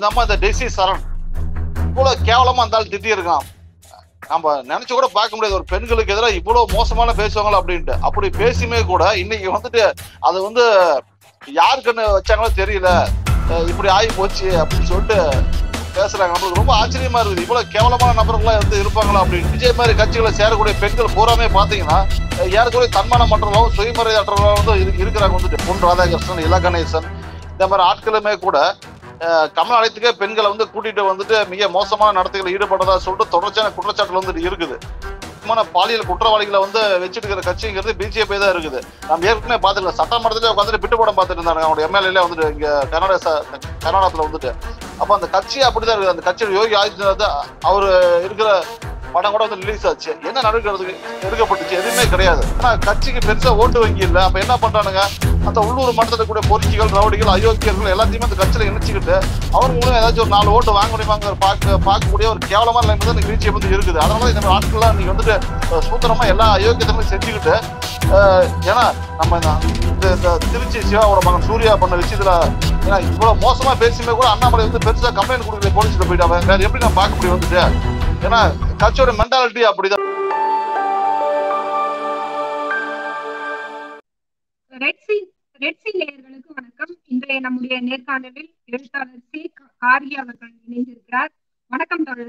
நம்ம இந்த டெசி சரண் இவ்வளவு கேவலமா இருந்தாலும் திட்டி இருக்கான் நம்ம நினைச்சு கூட பார்க்க முடியாது ஒரு பெண்களுக்கு எதிராக இவ்வளவு மோசமான பேசுவாங்களா அப்படின்ட்டு அப்படி பேசியுமே கூட இன்னைக்கு வந்துட்டு அது வந்து யாருக்குன்னு வச்சாங்களோ தெரியல அஹ் இப்படி ஆகி போச்சு அப்படின்னு சொல்லிட்டு பேசுறாங்க நம்மளுக்கு ரொம்ப ஆச்சரியமா இருக்குது இவ்வளவு கேவலமான நபர்களா வந்து இருப்பாங்களா அப்படின்னு விஜய் மாதிரி கட்சிகளை சேரக்கூடிய பெண்கள் பூராமே பாத்தீங்கன்னா அஹ் ஏறக்குறைய தன்மானம் மற்றவர்களும் சுயமரியாதை அற்றவர்களும் வந்து இரு- இருக்கிறாங்க வந்துட்டு பொன் ராதாகிருஷ்ணன் இல கணேசன் இந்த மாதிரி ஆட்களுமே கூட அஹ் கமலாலயத்துக்கே பெண்களை வந்து கூட்டிட்டு வந்துட்டு மிக மோசமான நடத்தைகள் ஈடுபட்டதா சொல்லிட்டு தொடர்ச்சியான குற்றச்சாட்டுகள் வந்துட்டு இருக்குது முக்கியமான பாலியல் குற்றவாளிகளை வந்து வச்சுட்டு இருக்கிற கட்சிங்கிறது பிஜேபி தான் இருக்குது நம்ம ஏற்கனவே பார்த்துருக்கோம் சட்டமன்றத்திலே உட்காந்துட்டு பிட்டு படம் பார்த்துட்டு இருந்தாங்க அவங்க எம்எல்ஏல வந்துட்டு இங்க கர்நாடக ச- கர்நாடகத்துல வந்துட்டு அப்ப அந்த கட்சி அப்படிதான் இருக்குது அந்த கட்சியில் யோகி ஆதித்யநாத் அவர் இருக்கிற படம் கூட வந்து ரிலீஸ் ஆச்சு என்ன நடவடிக்கை எடுத்து- எடுக்கப்பட்டுச்சு எதுவுமே கிடையாது ஆனா கட்சிக்கு பெருசா ஓட்டு வங்கி இல்ல அப்ப என்ன பண்றானுங்க அந்த உள்ளூர் மட்டத்தில் கூடிய பொறுக்கிகள் ரவுடிகள் அயோக்கியர்கள் எல்லாத்தையுமே அந்த கட்சியில இணைச்சிக்கிட்டு அவங்க மூலம் ஏதாச்சும் ஒரு நாலு ஓட்டு வாங்க முடியுமாங்கிற பார்க்க பார்க்கக்கூடிய ஒரு கேவலமான லைன் தான் இந்த பிஜேபி வந்து இருக்குது அதனால இந்த மாதிரி ஆட்கள்லாம் நீங்க வந்துட்டு அஹ், சூத்திரமா எல்லா அயோக்கியத்தையும் செஞ்சுக்கிட்டு அஹ், ஏன்னா நம்ம இந்த இந்த இந்த திருச்சி சிவாவோட மகன் சூர்யா பண்ண விஷயத்துல ஏன்னா இவ்வளவு மோசமா பேசியுமே கூட அண்ணாமலை வந்து பெருசா கம்ப்ளைண்ட் கொடுக்குற போலீஸ்ல போயிட்டாங்க வேற எப்படி நான் பார்க்க முடியும் வந்துட்டு ஏன்னா கட்சியோட மென்டாலிட்டி அப்படிதான் ரெட்சி ரெட்சி நேயர்களுக்கு வணக்கம் இன்றைய நம்முடைய நேர்காணலில் எழுத்தாளர் சி கார்கி அவர்கள் இணைந்திருக்கிறார் வணக்கம் தோழர்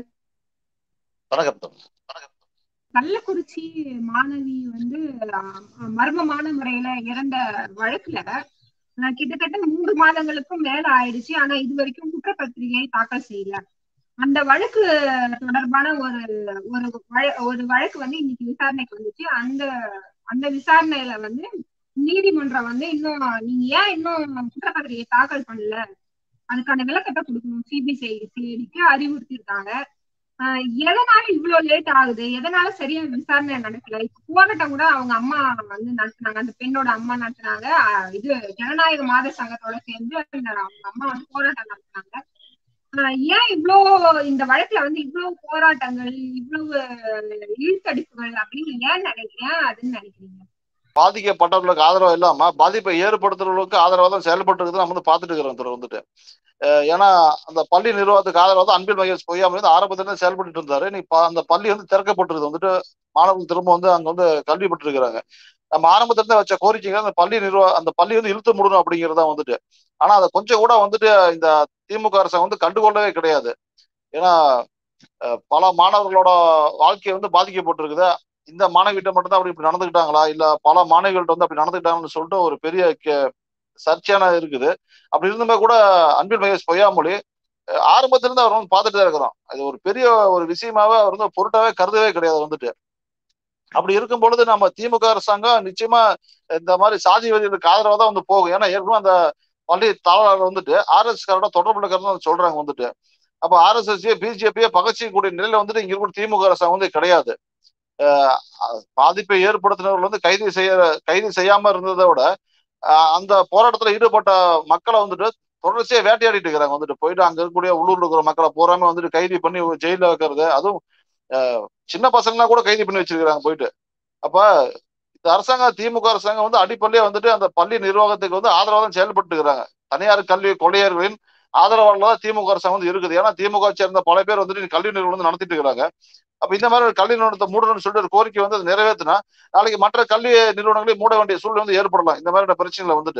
வணக்கம் தம்பி. கள்ளக்குறிச்சி மாணவி வந்து அஹ், மர்மமான முறையில இறந்த வழக்குல அஹ், கிட்டத்தட்ட மூன்று மாதங்களுக்கும் மேல ஆயிடுச்சு ஆனா இது வரைக்கும் குற்றப்பத்திரிகை தாக்கல் செய்யல அந்த வழக்கு தொடர்பான ஒரு ஒரு வழ- ஒரு வழக்கு வந்து இன்னைக்கு விசாரணைக்கு வந்துச்சு அந்த அந்த விசாரணையில வந்து நீதிமன்றம் வந்து இன்னும் நீங்க ஏன் இன்னும் குற்றப்பத்திரிகை தாக்கல் பண்ணல அதுக்கான விளக்கத்தை கொடுக்கணும் சிபிசிஐ சிஐடிக்கு அறிவுறுத்திருக்காங்க ஆஹ் எதனால இவ்வளவு லேட் ஆகுது எதனால சரியா விசாரணை நடக்கல இப்ப போராட்டம் கூட அவங்க அம்மா வந்து நடத்துனாங்க அந்த பெண்ணோட அம்மா நடத்துனாங்க ஆஹ் இது ஜனநாயக மாத சங்கத்தோட சேர்ந்து அந்த அவங்க அம்மா வந்து போராட்டம் நடத்துனாங்க ஆஹ் ஏன் இவ்ளோ இந்த வழக்குல வந்து இவ்வளவு போராட்டங்கள் இவ்வளவு இழுத்தடிப்புகள் அப்படின்னு ஏன் நினைக்கிறேன் அதுன்னு நினைக்கிறீங்க பாதிக்கப்பட்டவர்களுக்கு ஆதரவு இல்லாம பாதிப்பை ஏற்படுத்துறவர்களுக்கு ஆதரவா தான் செயல்பட்டு இருக்குது நம்ம வந்து பார்த்துட்டு இருக்கிறோம் திரு வந்துட்டு அஹ் ஏன்னா அந்த பள்ளி நிர்வாகத்துக்கு ஆதரவாக தான் அன்பில் மகேஷ் பொய்யாமல் வந்து ஆரம்பத்துல இருந்து செயல்பட்டு இருந்தாரு நீ ப- அந்த பள்ளி வந்து திறக்கப்பட்டிருக்கு வந்துட்டு மாணவர்கள் திரும்ப வந்து அங்க வந்து கல்வி பெற்று இருக்கிறாங்க நம்ம ஆரம்பத்துல இருந்து வச்ச கோரிக்கைகள் அந்த பள்ளி நிர்வாக அந்த பள்ளி வந்து இழுத்து மூடணும் அப்படிங்கிறதா வந்துட்டு ஆனா அதை கொஞ்சம் கூட வந்துட்டு இந்த திமுக அரசாங்கம் வந்து கண்டுகொள்ளவே கிடையாது ஏன்னா அஹ் பல மாணவர்களோட வாழ்க்கை வந்து பாதிக்கப்பட்டிருக்குது இந்த மாணவிகிட்ட மட்டும்தான் அப்படி இப்படி நடந்துக்கிட்டாங்களா இல்ல பல மாணவிகள்ட்ட வந்து அப்படி நடந்துக்கிட்டாங்கன்னு சொல்லிட்டு ஒரு பெரிய கே- சர்ச்சையான இருக்குது அப்படி இருந்துமே கூட அன்பில் மகேஷ் பொய்யாமொழி அஹ் ஆரம்பத்துல இருந்து அவர் வந்து பார்த்துட்டு தான் இருக்கிறோம் அது ஒரு பெரிய ஒரு விஷயமாவே அவர் வந்து பொருட்டாவே கருதவே கிடையாது வந்துட்டு அப்படி இருக்கும் பொழுது நம்ம திமுக அரசாங்கம் நிச்சயமா இந்த மாதிரி சாதி வழிகளுக்கு ஆதரவா தான் வந்து போகும் ஏன்னா ஏற்கனவே அந்த பள்ளி தாளர் வந்துட்டு ஆர்எஸ் காரோட தொடர்பு இருக்கிறது சொல்றாங்க வந்துட்டு அப்ப ஆர்எஸ்எஸ் பிஜேபியை பகச்சிக்கக்கூடிய நிலையில வந்துட்டு இங்க இருக்கிற திமுக அரசாங்கம் வந்து கிடையாது அஹ் அஹ் பாதிப்பை ஏற்படுத்தினவர்கள் வந்து கைது செய்ய கைது செய்யாம இருந்ததை விட அஹ் அந்த போராட்டத்துல ஈடுபட்ட மக்களை வந்துட்டு தொடர்ச்சியா வேட்டையாடிட்டு இருக்கிறாங்க வந்துட்டு போயிட்டு அங்க இருக்கக்கூடிய உள்ளூர்ல இருக்கிற மக்களை பூராமே வந்துட்டு கைது பண்ணி ஜெயில வைக்கிறது அதுவும் அஹ் சின்ன பசங்களா கூட கைது பண்ணி வச்சிருக்கிறாங்க போயிட்டு அப்ப இந்த அரசாங்கம் திமுக அரசாங்கம் வந்து அடிப்படையே வந்துட்டு அந்த பள்ளி நிர்வாகத்துக்கு வந்து ஆதரவா தான் செயல்பட்டு இருக்கிறாங்க தனியார் கல்வி கொள்ளையர்களின் ஆதரவாளர் தான் திமுக அரசாங்கம் வந்து இருக்குது ஏன்னா திமுக சேர்ந்த பல பேர் வந்துட்டு கல்வி நிறுவனம் வந்து நடத்திட்டு இருக்கிறாங்க அப்ப இந்த மாதிரி ஒரு கல்வி நிறுவனத்தை மூடணும்னு சொல்லிட்டு ஒரு கோரிக்கை வந்து அது நிறைவேற்றினா நாளைக்கு மற்ற கல்வி நிறுவனங்களையும் மூட வேண்டிய சூழ்நிலை வந்து ஏற்படலாம் இந்த மாதிரி பிரச்சனைகளை வந்துட்டு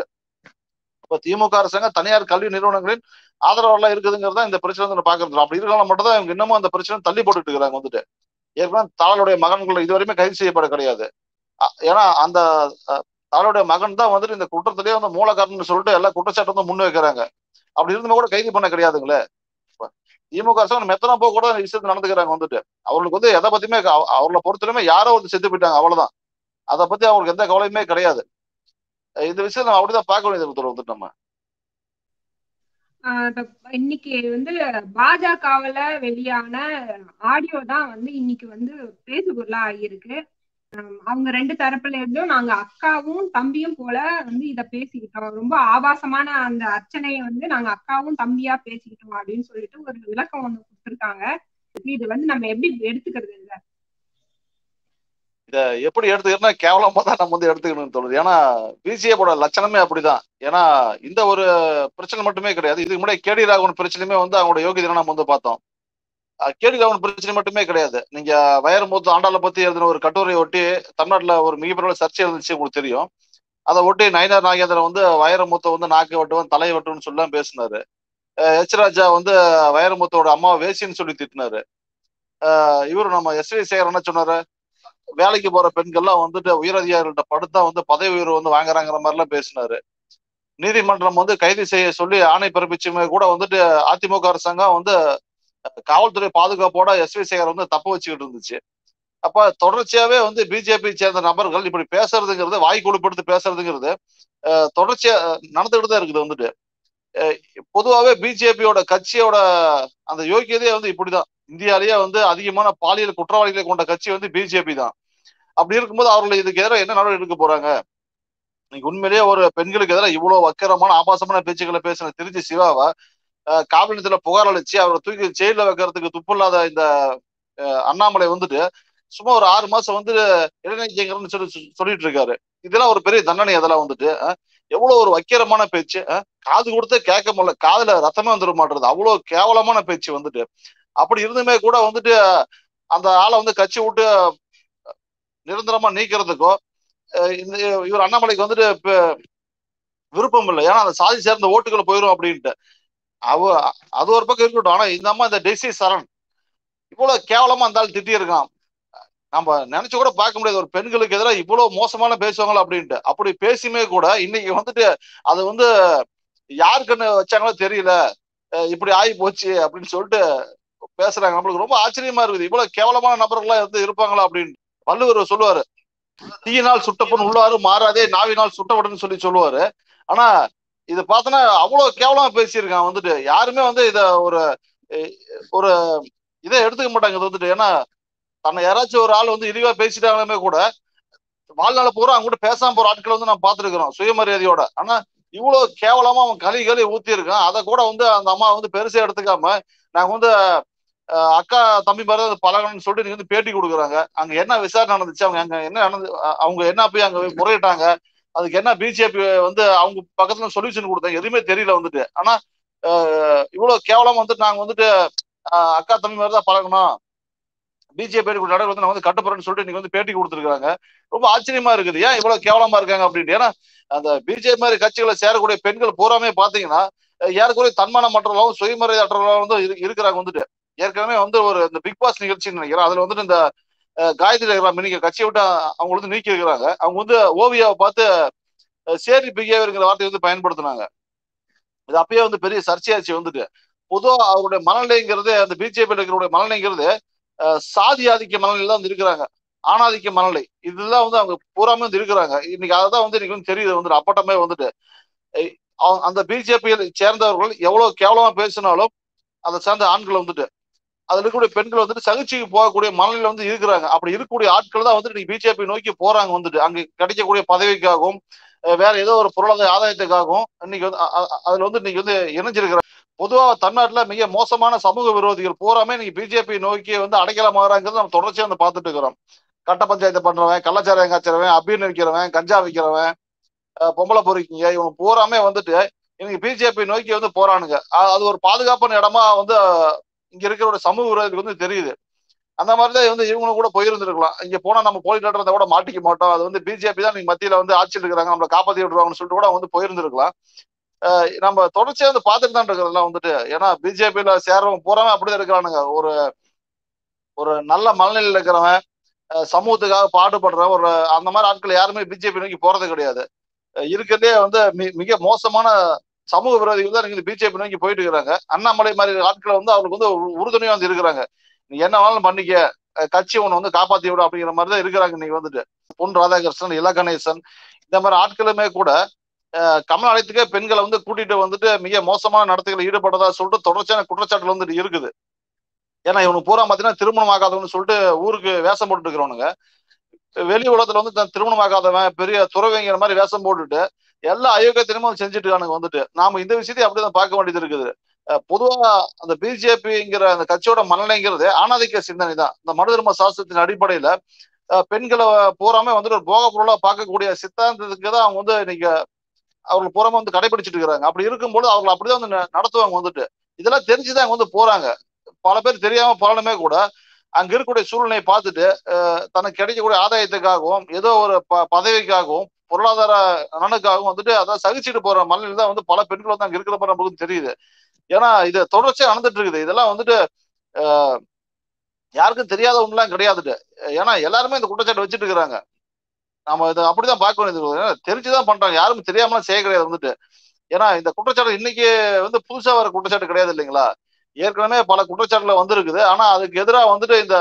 இப்ப திமுக அரசாங்கம் தனியார் கல்வி நிறுவனங்களின் ஆதரவாளர் இருக்குதுங்கிறது தான் இந்த பிரச்சனை வந்து பாக்குறது அப்படி இருக்கலாம் மட்டும் தான் இவங்க இன்னமும் அந்த பிரச்சனை தள்ளி போட்டுட்டு இருக்கிறாங்க வந்துட்டு ஏற்கனவே தாளுடைய மகன்கள் இதுவரையுமே கைது செய்யப்பட கிடையாது அ- ஏன்னா அந்த அஹ், தாளுடைய மகன் தான் வந்துட்டு இந்த குற்றத்திலேயே வந்து மூல காரணம்னு சொல்லிட்டு எல்லா குற்றச்சாட்டு வந்து முன் வைக்கிறாங்க அப்படி இருந்துமே கூட கைது பண்ண கிடையாதுங்களே இப்ப திமுக அரசாங்கம் மெத்தனா போக கூட இந்த விஷயத்துல நடந்துக்கிறாங்க வந்துட்டு அவங்களுக்கு வந்து எதை பத்தியுமே அவ- அவர்களை பொறுத்தவரையுமே யாரோ வந்து செத்து போயிட்டாங்க அவ்வளவுதான் அதை பத்தி அவங்களுக்கு எந்த கவலையுமே கிடையாது இந்த விஷயம் நம்ம அப்படிதான் பார்க்க வேண்டியது இருக்குது வந்துட்டு நம்ம ஆஹ் இப்ப இன்னைக்கு வந்து பாஜகவுல வெளியான ஆடியோ தான் வந்து இன்னைக்கு வந்து பேசுபொருளா ஆகியிருக்கு ஆம், அவங்க ரெண்டு தரப்புல இருந்தும் நாங்க அக்காவும் தம்பியும் போல வந்து இத பேசிக்கிட்டோம் ரொம்ப ஆபாசமான அந்த அர்ச்சனையை வந்து நாங்க அக்காவும் தம்பியா பேசிக்கிட்டோம் அப்படின்னு சொல்லிட்டு ஒரு விளக்கம் ஒண்ணு கொடுத்திருக்காங்க இது வந்து நம்ம எப்படி எடுத்துக்கிறது இல்ல இத எப்படி எடுத்துக்கிறோம்னா கேவலமா தான் நம்ம வந்து எடுத்துக்கணும்னு தோணுது ஏன்னா பிஜேபியோட லட்சணமே அப்படிதான் ஏன்னா இந்த ஒரு பிரச்சனை மட்டுமே கிடையாது இதுக்கு முன்னாடி கேடி ராகவன் பிரச்சனையுமே வந்து அவங்களோட யோகிதை நம்ம வந்து பார்த்தோம் கேடி ராகவன் பிரச்சனை மட்டுமே கிடையாது நீங்க வைரமுத்து ஆண்டாளை பத்தி எழுதின ஒரு கட்டுரையை ஒட்டி தமிழ்நாட்டுல ஒரு மிகப்பெரிய சர்ச்சை இருந்துச்சு உங்களுக்கு தெரியும் அதை ஒட்டி நயினார் நாகேந்திரன் வந்து வைரமுத்தை வந்து நாக்கு வெட்டுவன் தலை வெட்டுவன் சொல்லலாம் பேசினாரு எச் ராஜா வந்து வைரமுத்தோட அம்மா வேசின்னு சொல்லி திட்டினாரு இவரு நம்ம எஸ் வி சேகர் என்ன சொன்னாரு வேலைக்கு போற பெண்கள்லாம் வந்துட்டு உயரதிகாரிகள்ட்ட படுத்தா வந்து பதவி உயர்வு வந்து வாங்குறாங்கிற மாதிரி எல்லாம் பேசினாரு நீதிமன்றம் வந்து கைது செய்ய சொல்லி ஆணை பிறப்பிச்சுமே கூட வந்துட்டு அதிமுக அரசாங்கம் வந்து காவல்துறை பாதுகாப்போட எஸ் வி சேகர் வந்து தப்பு வச்சுக்கிட்டு இருந்துச்சு அப்ப தொடர்ச்சியாவே வந்து பிஜேபி சேர்ந்த நபர்கள் இப்படி பேசுறதுங்கிறது வாய் கொடுப்படுத்து பேசுறதுங்கிறது தொடர்ச்சியா நடந்துகிட்டு தான் இருக்குது வந்துட்டு பொதுவாகவே பிஜேபியோட கட்சியோட அந்த யோக்கியதையே வந்து இப்படிதான் இந்தியாலேயே வந்து அதிகமான பாலியல் குற்றவாளிகளை கொண்ட கட்சி வந்து பிஜேபி தான் அப்படி இருக்கும்போது அவர்கள் இதுக்கு எதிராக என்ன நடவடிக்கை எடுக்க போறாங்க இன்னைக்கு உண்மையிலேயே ஒரு பெண்களுக்கு எதிராக இவ்வளவு வக்கரமான ஆபாசமான பேச்சுக்களை பேசின திருச்சி சிவாவை காவல் புகார் அளிச்சு அவரை தூக்கி ஜெயில வைக்கிறதுக்கு துப்பில்லாத இந்த அண்ணாமலை வந்துட்டு சும்மா ஒரு ஆறு மாசம் வந்து இளைஞர்னு சொல்லி சொல்லிட்டு இருக்காரு இதெல்லாம் ஒரு பெரிய தண்டனை அதெல்லாம் வந்துட்டு எவ்வளவு ஒரு வக்கிரமான பேச்சு காது கொடுத்து கேட்க முடியல காதுல ரத்தமே வந்துட மாட்டுறது அவ்வளவு கேவலமான பேச்சு வந்துட்டு அப்படி இருந்துமே கூட வந்துட்டு அந்த ஆளை வந்து கட்சி விட்டு நிரந்தரமா நீக்கிறதுக்கோ இந்த இவர் அண்ணாமலைக்கு வந்துட்டு விருப்பம் இல்லை ஏன்னா அந்த சாதி சேர்ந்த ஓட்டுகள் போயிடும் அப்படின்ட்டு அவ அது ஒரு பக்கம் இருக்கட்டும் ஆனா இந்த அம்மா இந்த டெசி சரண் இவ்வளவு கேவலமா அந்த ஆள் திட்டி இருக்கான் நம்ம நினைச்சு கூட பார்க்க முடியாது ஒரு பெண்களுக்கு எதிராக இவ்வளவு மோசமான பேசுவாங்களா அப்படின்ட்டு அப்படி பேசியுமே கூட இன்னைக்கு வந்துட்டு அது வந்து யாருக்குன்னு வச்சாங்களோ தெரியல இப்படி ஆகி போச்சு அப்படின்னு சொல்லிட்டு பேசுறாங்க நம்மளுக்கு ரொம்ப ஆச்சரியமா இருக்குது இவ்வளவு கேவலமான நபர்கள்லாம் வந்து இருப்பாங்களா அப்படின்னு வள்ளுவர் சொல்லுவாரு தீயினால் சுட்டப்பன் உள்ளாரு மாறாதே நாவினால் சுட்டவடுன்னு சொல்லி சொல்லுவாரு ஆனா இது பார்த்தோன்னா அவ்வளவு கேவலமா பேசியிருக்கான் வந்துட்டு யாருமே வந்து இத ஒரு ஒரு இதை எடுத்துக்க மாட்டாங்க இது வந்துட்டு ஏன்னா தன்னை யாராச்சும் ஒரு ஆள் வந்து இழிவா பேசிட்டாங்களுமே கூட வாழ்நாள பூரா அவங்க கூட பேசாம போற ஆட்களை வந்து நான் பார்த்துருக்கிறோம் சுயமரியாதையோட ஆனா இவ்வளவு கேவலமா அவன் களி களி ஊத்தி இருக்கான் அதை கூட வந்து அந்த அம்மா வந்து பெருசா எடுத்துக்காம நாங்க வந்து அக்கா தம்பி மாதிரி பழகணும்னு சொல்லிட்டு நீங்க வந்து பேட்டி கொடுக்குறாங்க அங்க என்ன விசாரணை நடந்துச்சு அவங்க அங்க என்ன நடந்து அவங்க என்ன போய் அங்க முறையிட்டாங்க அதுக்கு என்ன பிஜேபி வந்து அவங்க பக்கத்துல சொல்யூஷன் கொடுத்தாங்க எதுவுமே தெரியல வந்துட்டு ஆனா இவ்வளவு கேவலமா வந்துட்டு நாங்க வந்துட்டு அக்கா தம்பி மாதிரி தான் பழகணும் பிஜேபி நடவடிக்கை வந்து நான் வந்து கட்டுப்படுறேன்னு சொல்லிட்டு நீங்க வந்து பேட்டி கொடுத்துருக்காங்க ரொம்ப ஆச்சரியமா இருக்குது ஏன் இவ்வளவு கேவலமா இருக்காங்க அப்படின்ட்டு ஏன்னா அந்த பிஜேபி மாதிரி கட்சிகளை சேரக்கூடிய பெண்கள் பூராமே பாத்தீங்கன்னா ஏறக்குறைய தன்மானம் மற்றவர்களும் சுயமரியாதை அற்றவர்களும் வந்து இருக்கிறாங்க வந்துட்டு ஏற்கனவே வந்து ஒரு இந்த பிக் பாஸ் நிகழ்ச்சின்னு நினைக்கிறேன் அதுல வந்துட்டு இந்த காயத்ரி இன்னைக்கு கட்சியை விட்டு அவங்க வந்து நீக்கி இருக்கிறாங்க அவங்க வந்து ஓவியாவை பார்த்து சேரி பிகேவியருங்கிற வார்த்தையை வந்து பயன்படுத்தினாங்க இது அப்பயே வந்து பெரிய சர்ச்சையாச்சு வந்துட்டு பொதுவா அவருடைய மனநிலைங்கிறது அந்த பிஜேபி இருக்கிற மனநிலைங்கிறது சாதி ஆதிக்க மனநிலை தான் வந்து இருக்கிறாங்க ஆணாதிக்க மனநிலை இதெல்லாம் வந்து அவங்க பூராமே வந்து இருக்கிறாங்க இன்னைக்கு அதை தான் வந்து இன்னைக்கு வந்து தெரியுது வந்துட்டு அப்பட்டமே வந்துட்டு அந்த பிஜேபியில் சேர்ந்தவர்கள் எவ்வளவு கேவலமா பேசினாலும் அதை சேர்ந்த ஆண்கள் வந்துட்டு அதுல இருக்கக்கூடிய பெண்கள் வந்துட்டு சகிச்சுக்கு போகக்கூடிய மனநிலை வந்து இருக்கிறாங்க அப்படி இருக்கக்கூடிய ஆட்கள் தான் வந்துட்டு பிஜேபி நோக்கி போறாங்க வந்துட்டு அங்க கிடைக்கக்கூடிய பதவிக்காகவும் வேற ஏதோ ஒரு பொருளாதார ஆதாயத்துக்காகவும் இன்னைக்கு வந்து அதுல வந்து இன்னைக்கு வந்து இணைஞ்சிருக்கிற பொதுவாக தமிழ்நாட்டுல மிக மோசமான சமூக விரோதிகள் பூராமே இன்னைக்கு பிஜேபி நோக்கி வந்து அடைக்கலமாகறாங்கிறது நம்ம தொடர்ச்சியா வந்து பார்த்துட்டு இருக்கிறோம் கட்ட பஞ்சாயத்து பண்றவன் கள்ளச்சாராயம் காய்ச்சறவன் அபீர் விற்கிறவன் கஞ்சா விற்கிறவன் பொம்பளை பொறிக்கிங்க இவங்க பூராமே வந்துட்டு இன்னைக்கு பிஜேபி நோக்கி வந்து போறானுங்க அது ஒரு பாதுகாப்பான இடமா வந்து இங்க இருக்கிற ஒரு சமூக விரோதிக்கு வந்து தெரியுது அந்த மாதிரிதான் வந்து இவங்களும் கூட போயிருந்துருக்கலாம் இங்க போனா நம்ம போலீஸ் லெட்டரை கூட மாட்டிக்க மாட்டோம் அது வந்து பிஜேபி தான் நீங்க மத்தியில வந்து ஆட்சியில் இருக்கிறாங்க நம்மளை காப்பாத்தி விடுவாங்கன்னு சொல்லிட்டு கூட வந்து போயிருந்திருக்கலாம் நம்ம தொடர்ச்சியா வந்து பார்த்துட்டு தான் இருக்கிறதெல்லாம் வந்துட்டு ஏன்னா பிஜேபியில சேர்றவங்க பூராமே அப்படிதான் இருக்கிறானுங்க ஒரு ஒரு நல்ல மனநிலையில் இருக்கிறவன் சமூகத்துக்காக பாடுபடுற ஒரு அந்த மாதிரி ஆட்கள் யாருமே பிஜேபி நோக்கி போறது கிடையாது இருக்கிறதே வந்து மிக மோசமான சமூக விரோதிகள் தான் நீங்க பிஜேபி நோக்கி போயிட்டு இருக்கிறாங்க அண்ணாமலை மாதிரி ஆட்களை வந்து அவங்களுக்கு வந்து உறுதுணையா வந்து இருக்கிறாங்க நீ என்ன வேணாலும் பண்ணிக்க கட்சி ஒண்ணு வந்து காப்பாத்தி விடும் அப்படிங்கிற மாதிரி தான் இருக்கிறாங்க இன்னைக்கு வந்துட்டு பொன் ராதாகிருஷ்ணன் இல கணேசன் இந்த மாதிரி ஆட்களுமே கூட கமலாலயத்துக்கே பெண்களை வந்து கூட்டிட்டு வந்துட்டு மிக மோசமான நடத்தைகள் ஈடுபட்டதா சொல்லிட்டு தொடர்ச்சியான குற்றச்சாட்டுகள் வந்துட்டு இருக்குது ஏன்னா இவனுக்கு பூரா பாத்தீங்கன்னா திருமணம் ஆகாதவன்னு சொல்லிட்டு ஊருக்கு வேஷம் போட்டு இருக்கிறவனுங்க வெளி உலகத்துல வந்து தன் திருமணம் ஆகாதவன் பெரிய துறவைங்கிற மாதிரி வேஷம் போட்டுட்டு எல்லா அயோக்கியத்தினமும் செஞ்சுட்டு இருக்கானுங்க வந்துட்டு நாம இந்த விஷயத்தையும் அப்படிதான் பார்க்க வேண்டியது இருக்குது பொதுவா அந்த பிஜேபிங்கிற அந்த கட்சியோட மனநிலைங்கிறது ஆணாதிக்க சிந்தனை தான் இந்த மனு தர்ம சாஸ்திரத்தின் அடிப்படையில அஹ், பெண்களை பூராமே வந்துட்டு ஒரு போக பொருளா பார்க்கக்கூடிய சித்தாந்தத்துக்கு தான் அவங்க வந்து இன்னைக்கு அவங்க பூராமே வந்து கடைபிடிச்சிட்டு இருக்கிறாங்க அப்படி இருக்கும்போது அவங்க அப்படிதான் வந்து ந- நடத்துவாங்க வந்துட்டு இதெல்லாம் தெரிஞ்சுதான் அங்க வந்து போறாங்க பல பேர் தெரியாம போறாலுமே கூட அங்க இருக்கக்கூடிய சூழ்நிலையை பார்த்துட்டு அஹ், தனக்கு கிடைக்கக்கூடிய ஆதாயத்துக்காகவும் ஏதோ ஒரு ப- பதவிக்காகவும் பொருளாதார நலனுக்காகவும் வந்துட்டு அதான் சகிச்சுட்டு போற மனநிலை தான் வந்து பல பெண்கள் வந்து அங்க இருக்கிற மாதிரி நமக்கு தெரியுது ஏன்னா இது தொடர்ச்சியா நடந்துட்டு இருக்குது இதெல்லாம் வந்துட்டு அஹ், யாருக்கும் தெரியாத ஒண்ணுலாம் கிடையாதுட்டு ஏன்னா எல்லாருமே இந்த குற்றச்சாட்டு வச்சுட்டு இருக்கிறாங்க நாம இதை அப்படிதான் பார்க்க வேண்டியது இருக்குது. ஏன்னா தெரிஞ்சுதான் பண்றாங்க யாருக்கும் தெரியாமலாம் செய்ய கிடையாது வந்துட்டு ஏன்னா இந்த குற்றச்சாட்டு இன்னைக்கு வந்து புதுசா வர குற்றச்சாட்டு கிடையாது இல்லைங்களா ஏற்கனவே பல குற்றச்சாட்டுல வந்திருக்குது ஆனா அதுக்கு எதிராக வந்துட்டு இந்த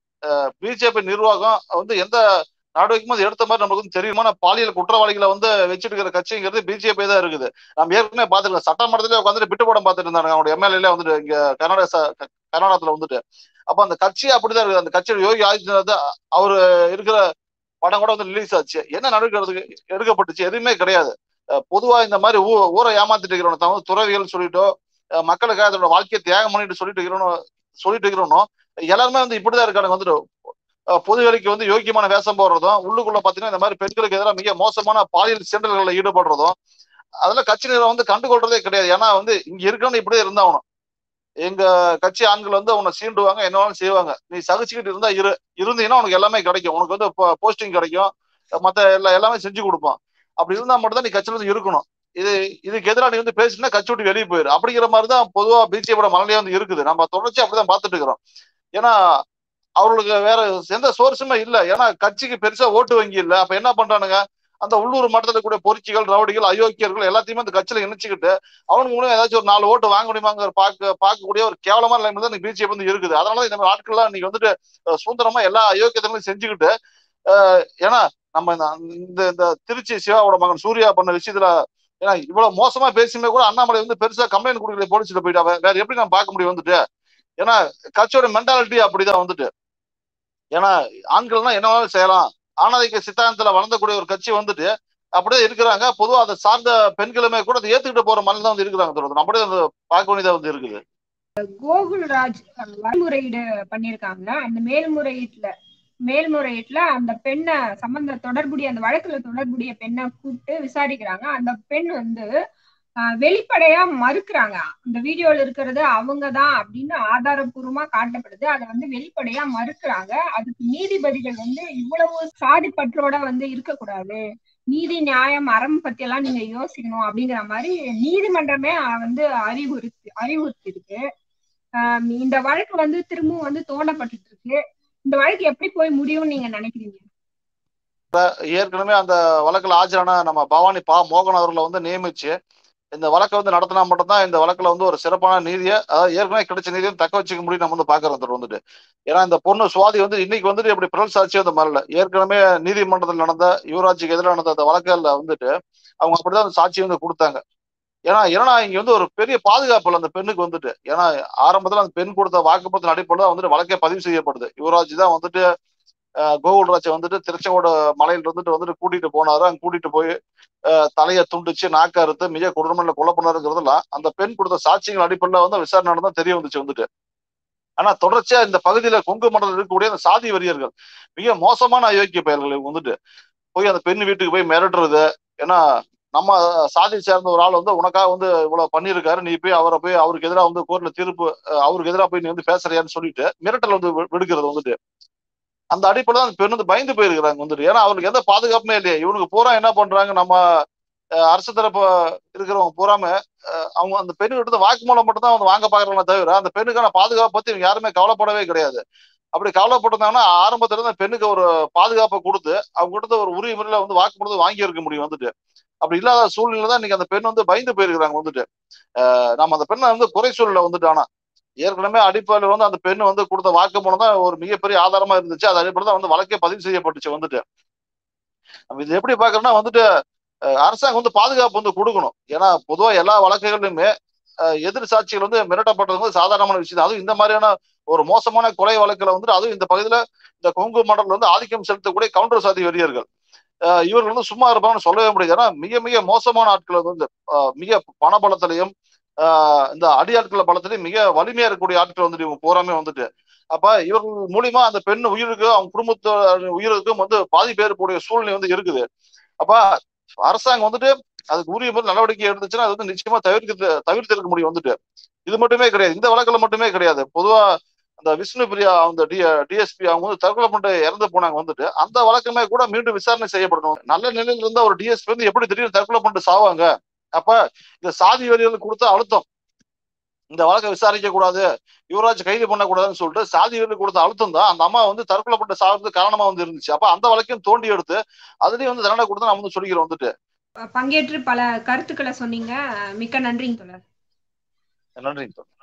பிஜேபி நிர்வாகம் வந்து எந்த நடவடிக்கையும் அது எடுத்த மாதிரி நமக்கு வந்து தெரியுமான பாலியல் குற்றவாளிகளை வந்து வச்சுட்டு இருக்கிற கட்சிங்கிறது பிஜேபி தான் இருக்குது நம்ம ஏற்கனவே பார்த்துருக்கோம் சட்டமன்றத்திலே உட்காந்துட்டு பிட்டு படம் பார்த்துட்டு இருந்தாங்க அவங்களுடைய எம்எல்ஏல வந்துட்டு இங்க கர்நாடக ச- க- கர்நாடகத்துல வந்துட்டு அப்ப அந்த கட்சி அப்படிதான் இருக்குது அந்த கட்சியோட யோகி ஆதித்யநாத் அவர் இருக்கிற படம் கூட வந்து ரிலீஸ் ஆச்சு என்ன நடவடிக்கை எடுத்து- எடுக்கப்பட்டுச்சு எதுவுமே கிடையாது அஹ் பொதுவா இந்த மாதிரி ஊ ஊரை ஏமாத்திட்டு இருக்கிறவன தான் வந்து துறவிகள் சொல்லிட்டோ அஹ் மக்களுக்காக அதோட வாழ்க்கையை தியாகம் பண்ணிட்டு சொல்லிட்டு இருக்கிறோம் சொல்லிட்டு இருக்கிறோம் எல்லாருமே வந்து இப்படிதான் இருக்காங்க வந்துட்டு அஹ் பொது வேலைக்கு வந்து யோக்கியமான வேஷம் போடுறதும் உள்ளுக்குள்ள பாத்தீங்கன்னா இந்த மாதிரி பெண்களுக்கு எதிராக மிக மோசமான பாலியல் சீண்டல்களில் ஈடுபடுறதும் அதெல்லாம் கட்சி நிர்வாகம் வந்து கண்டுகொள்றதே கிடையாது ஏன்னா வந்து இங்க இருக்கவனு இப்படியே இருந்தாகணும் எங்க கட்சி ஆண்கள் வந்து உன்னை சீண்டுவாங்க என்ன வேணாலும் செய்வாங்க நீ சகிச்சுக்கிட்டு இருந்தா இரு இருந்தீங்கன்னா உனக்கு எல்லாமே கிடைக்கும் உனக்கு வந்து போஸ்டிங் கிடைக்கும் மத்த எல்லா எல்லாமே செஞ்சு கொடுப்பான் அப்படி இருந்தா மட்டும் தான் நீ கட்சியில இருந்து இருக்கணும் இது இதுக்கு எதிராக நீ வந்து பேசினா கட்சி விட்டு வெளியே போயிரு அப்படிங்கிற மாதிரி தான் பொதுவா பிஜேபியோட மனநிலையே வந்து இருக்குது நம்ம தொடர்ச்சி அப்படிதான் பார்த்துட்டு இருக்கிறோம் ஏன்னா அவர்களுக்கு வேற எந்த சோர்ஸுமே இல்ல ஏன்னா கட்சிக்கு பெருசா ஓட்டு வங்கி இல்ல அப்ப என்ன பண்றானுங்க அந்த உள்ளூர் மட்டத்தில் கூடிய பொறிச்சிகள் ரவுடிகள் அயோக்கியர்கள் எல்லாத்தையுமே அந்த கட்சியில இணைச்சுக்கிட்டு அவனுக்கு மூலம் ஏதாச்சும் ஒரு நாலு ஓட்டு வாங்க முடியுமாங்கிற பார்க்க பார்க்கக்கூடிய ஒரு கேவலமான நிலைமை தான் பிஜேபி வந்து இருக்குது அதனால இந்த மாதிரி ஆட்கள்லாம் இன்னைக்கு வந்துட்டு அஹ், சுதந்திரமா எல்லா அயோக்கியத்தையும் செஞ்சுக்கிட்டு அஹ், ஏன்னா நம்ம இந்த இந்த இந்த திருச்சி சிவாவோட மகன் சூர்யா பண்ண விஷயத்துல ஏன்னா இவ்வளவு மோசமா பேசியுமே கூட அண்ணாமலை வந்து பெருசா கம்ப்ளைண்ட் கொடுக்கல போலீஸ்ல போயிட்டா வேற எப்படி நம்ம பார்க்க முடியும் வந்துட்டு ஏன்னா கட்சியோட மென்டாலிட்டி அப்படிதான் வந்துட்டு ஏன்னா ஆண்கள்னா என்ன வேணாலும் செய்யலாம் ஆணாதிக்க சித்தாந்தத்துல வளர்ந்தக்கூடிய ஒரு கட்சி வந்துட்டு அப்படியே இருக்கிறாங்க பொதுவா அதை சார்ந்த பெண்களுமே கூட அதை ஏத்துக்கிட்டு போற மனநிலை தான் வந்து இருக்கிறாங்க தொடர்ந்து அப்படியே வந்து பார்க்க வேண்டியதா வந்து இருக்குது கோகுல்ராஜ் மேல்முறையீடு பண்ணியிருக்காங்க அந்த மேல்முறையீட்டுல மேல்முறையீட்டுல அந்த பெண்ணை சம்பந்த தொடர்புடைய அந்த வழக்குல தொடர்புடைய பெண்ணை கூப்பிட்டு விசாரிக்கிறாங்க அந்த பெண் வந்து ஆஹ், வெளிப்படையா மறுக்கிறாங்க அந்த வீடியோல இருக்கிறது அவங்கதான் அப்படின்னு ஆதாரபூர்வமா காட்டப்படுது அதை வந்து வெளிப்படையா மறுக்கிறாங்க அதுக்கு நீதிபதிகள் வந்து இவ்வளவு சாதி பற்றோட வந்து இருக்கக்கூடாது நீதி நியாயம் அறம் பத்தி எல்லாம் நீங்க யோசிக்கணும் அப்படிங்கிற மாதிரி நீதிமன்றமே வந்து அறிவுறுத்தி அறிவுறுத்தி இருக்கு ஆஹ் இந்த வழக்கு வந்து திரும்பவும் வந்து தோண்டப்பட்டுட்டு இருக்கு இந்த வழக்கு எப்படி போய் முடியும்னு நீங்க நினைக்கிறீங்க ஏற்கனவே அந்த வழக்குல ஆஜரான நம்ம பவானி பா மோகன் அவர்களை வந்து நியமிச்சு இந்த வழக்கை வந்து நடத்தினா மட்டும்தான் இந்த வழக்குல வந்து ஒரு சிறப்பான நீதியை அதாவது ஏற்கனவே கிடைச்ச நீதியை தக்க வச்சுக்க முடியும் நம்ம வந்து பாக்குறோம் தொடர் வந்துட்டு ஏன்னா இந்த பொண்ணு சுவாதி வந்து இன்னைக்கு வந்துட்டு இப்படி பிறல் சாட்சி வந்து மாறல ஏற்கனவே நீதிமன்றத்தில் நடந்த யுவராஜுக்கு எதிராக நடந்த அந்த வழக்குல வந்துட்டு அவங்க அப்படிதான் அந்த சாட்சி வந்து கொடுத்தாங்க ஏன்னா ஏன்னா இங்க வந்து ஒரு பெரிய பாதுகாப்பு இல்லை அந்த பெண்ணுக்கு வந்துட்டு ஏன்னா ஆரம்பத்துல அந்த பெண் கொடுத்த வாக்குப்பத்தின் அடிப்படையில் தான் வந்துட்டு வழக்கே பதிவு செய்யப்படுது யுவராஜ் தான் வந்துட்டு கோகுல்ராஜை வந்துட்டு திருச்செங்கோடு மலையில வந்துட்டு வந்துட்டு கூட்டிட்டு போனாரு அங்க கூட்டிட்டு போய் தலையை துண்டிச்சு நாக்க அறுத்து மிக கொடூரமான கொலை பண்ணாருங்கிறதெல்லாம் அந்த பெண் கொடுத்த சாட்சிகள் அடிப்படையில் வந்து விசாரணை நடந்தா தெரிய வந்துச்சு வந்துட்டு ஆனா தொடர்ச்சியா இந்த பகுதியில கொங்கு மண்டலம் இருக்கக்கூடிய அந்த சாதி வெறியர்கள் மிக மோசமான அயோக்கிய பயல்கள் இவங்க வந்துட்டு போய் அந்த பெண் வீட்டுக்கு போய் மிரட்டுறது ஏன்னா நம்ம சாதி சேர்ந்த ஒரு ஆள் வந்து உனக்காக வந்து இவ்வளவு பண்ணியிருக்காரு நீ போய் அவரை போய் அவருக்கு எதிராக வந்து கோர்ட்ல தீர்ப்பு அவருக்கு எதிராக போய் நீ வந்து பேசுறியான்னு சொல்லிட்டு மிரட்டல் வந்து விடுக்கிறது வந்துட்டு அந்த அடிப்படையில் அந்த பெண் வந்து பயந்து போயிருக்கிறாங்க வந்துட்டு ஏன்னா அவருக்கு எந்த பாதுகாப்புமே இல்லையே இவனுக்கு பூரா என்ன பண்றாங்க நம்ம அரசு தரப்பு இருக்கிறவங்க பூராம அவங்க அந்த பெண்ணு கிட்ட வாக்குமூலம் மட்டும் தான் வந்து வாங்க பாக்குறாங்க தவிர அந்த பெண்ணுக்கான பாதுகாப்பு பத்தி இவங்க யாருமே கவலைப்படவே கிடையாது அப்படி கவலைப்பட்டிருந்தாங்கன்னா ஆரம்பத்துல இருந்து பெண்ணுக்கு ஒரு பாதுகாப்பை கொடுத்து அவங்க கிட்ட ஒரு உரிய முறையில வந்து வாக்குமூலத்தை வாங்கி இருக்க முடியும் வந்துட்டு அப்படி இல்லாத சூழ்நிலை தான் இன்னைக்கு அந்த பெண் வந்து பயந்து போயிருக்கிறாங்க வந்துட்டு நம்ம அந்த பெண்ணை வந்து குறை சூழல வந்துட்டு ஆனா ஏற்கனவே அடிப்படையில் வந்து அந்த பெண் வந்து கொடுத்த வாக்குமூலம் தான் ஒரு மிகப்பெரிய ஆதாரமா இருந்துச்சு அது அடிப்படையில் தான் வந்து வழக்கே பதிவு செய்யப்பட்டுச்சு வந்துட்டு நம்ம இது எப்படி பாக்குறோம்னா வந்துட்டு அரசாங்கம் வந்து பாதுகாப்பு வந்து கொடுக்கணும் ஏன்னா பொதுவா எல்லா வழக்குகளிலுமே எதிர் சாட்சிகள் வந்து மிரட்டப்பட்டது வந்து சாதாரணமான விஷயம் அதுவும் இந்த மாதிரியான ஒரு மோசமான கொலை வழக்குல வந்துட்டு அதுவும் இந்த பகுதியில இந்த கொங்கு மண்டலம் வந்து ஆதிக்கம் செலுத்தக்கூடிய கவுண்டர் சாதி வெறியர்கள் இவர்கள் வந்து சும்மா இருப்பாங்கன்னு சொல்லவே முடியாது ஏன்னா மிக மிக மோசமான ஆட்கள் வந்து மிக பணபலத்திலையும் ஆஹ் இந்த அடியாட்கள பலத்திலையும் மிக வலிமையா இருக்கக்கூடிய ஆட்கள் வந்துட்டு இவங்க போறாமே வந்துட்டு அப்ப இவர்கள் மூலியமா அந்த பெண் உயிருக்கு அவங்க குடும்பத்தோட உயிருக்கும் வந்து பாதிப்பு ஏற்படக்கூடிய சூழ்நிலை வந்து இருக்குது அப்ப அரசாங்கம் வந்துட்டு அதுக்கு உரிய முறையில் நடவடிக்கை எடுத்துச்சுன்னா அது வந்து நிச்சயமா தவிர்க்க தவிர்த்து இருக்க முடியும் வந்துட்டு இது மட்டுமே கிடையாது இந்த வழக்குல மட்டுமே கிடையாது பொதுவா அந்த விஷ்ணு பிரியா அந்த டி டிஎஸ்பி அவங்க வந்து தற்கொலை பண்ணிட்டு இறந்து போனாங்க வந்துட்டு அந்த வழக்குமே கூட மீண்டும் விசாரணை செய்யப்படணும் நல்ல நிலையில இருந்த ஒரு டிஎஸ்பி வந்து எப்படி திடீர்னு தற்கொலை பண்ணிட்டு சாவாங்க அப்ப இந்த சாதி வரிகளுக்கு கொடுத்த அழுத்தம் இந்த வழக்கை விசாரிக்க கூடாது யுவராஜ் கைது பண்ணக்கூடாதுன்னு சொல்லிட்டு சாதி வரிகளுக்கு கொடுத்த அழுத்தம் தான் அந்த அம்மா வந்து தற்கொலை பண்ணிட்டு சாகிறதுக்கு காரணமா வந்து இருந்துச்சு அப்ப அந்த வழக்கையும் தோண்டி எடுத்து அதுலயும் வந்து தண்டனை கொடுத்து நம்ம வந்து சொல்லிக்கிறோம் வந்துட்டு பங்கேற்று பல கருத்துக்களை சொன்னீங்க மிக்க நன்றிங்க தொடர் நன்றிங்க